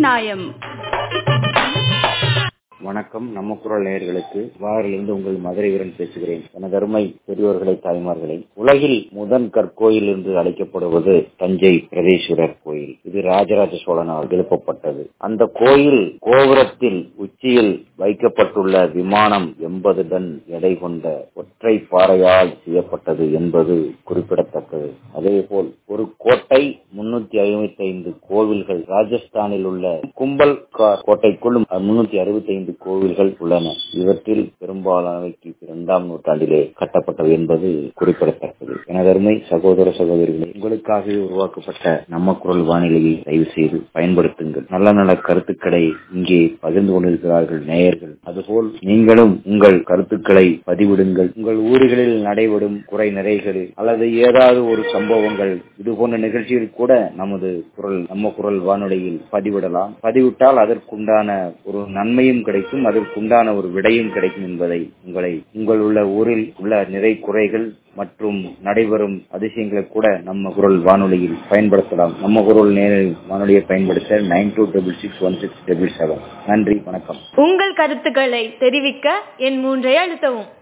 நியாயம் வணக்கம் நம்ம குரல் நேயர்களுக்கு வாரிலிருந்து உங்கள் மதுரை வீரன் பேசுகிறேன் எனது அருமை பெரியோர்களை தாய்மார்களை உலகில் முதன் கற்கோயில் என்று அழைக்கப்படுவது தஞ்சை பிரதேஸ்வரர் கோயில் இது ராஜராஜ சோழனால் எழுப்பப்பட்டது அந்த கோயில் கோபுரத்தில் உச்சியில் வைக்கப்பட்டுள்ள விமானம் எண்பது டன் எடை கொண்ட ஒற்றை பாறையால் செய்யப்பட்டது என்பது குறிப்பிடத்தக்கது அதேபோல் ஒரு கோட்டை முன்னூத்தி ஐம்பத்தி ஐந்து கோவில்கள் ராஜஸ்தானில் உள்ள கும்பல் கோட்டைக்குள்ளும் முன்னூத்தி அறுபத்தி ஐந்து கோவில்கள் உள்ளன இவற்றில் பெரும்பாலானவைக்கு இரண்டாம் நூற்றாண்டிலே கட்டப்பட்டது என்பது குறிப்பிடத்தக்கது எனதருமை சகோதர சகோதரிகளே உங்களுக்காகவே உருவாக்கப்பட்ட நம்ம குரல் வானிலையை தயவு செய்து பயன்படுத்துங்கள் நல்ல நல்ல கருத்துக்களை இங்கே பகிர்ந்து கொண்டிருக்கிறார்கள் நேயர்கள் அதுபோல் நீங்களும் உங்கள் கருத்துக்களை பதிவிடுங்கள் உங்கள் ஊர்களில் நடைபெறும் குறை நிறைகளில் அல்லது ஏதாவது ஒரு சம்பவங்கள் இது போன்ற நிகழ்ச்சியில் கூட நமது குரல் நம்ம குரல் வானொலியில் பதிவிடலாம் பதிவிட்டால் அதற்குண்டான ஒரு நன்மையும் கிடைக்கும் அதற்குண்டான ஒரு விடையும் கிடைக்கும் என்பதை உங்களை உங்கள் உள்ள ஊரில் உள்ள நிறை குறைகள் மற்றும் நடைபெறும் அதிசயங்களை கூட நம்ம குரல் வானொலியில் பயன்படுத்தலாம் நம்ம குரல் நேரில் வானொலியை பயன்படுத்த nine two double six one six double seven நன்றி வணக்கம் உங்கள் கருத்துக்களை தெரிவிக்க என் மூன்றை அழுத்தவும்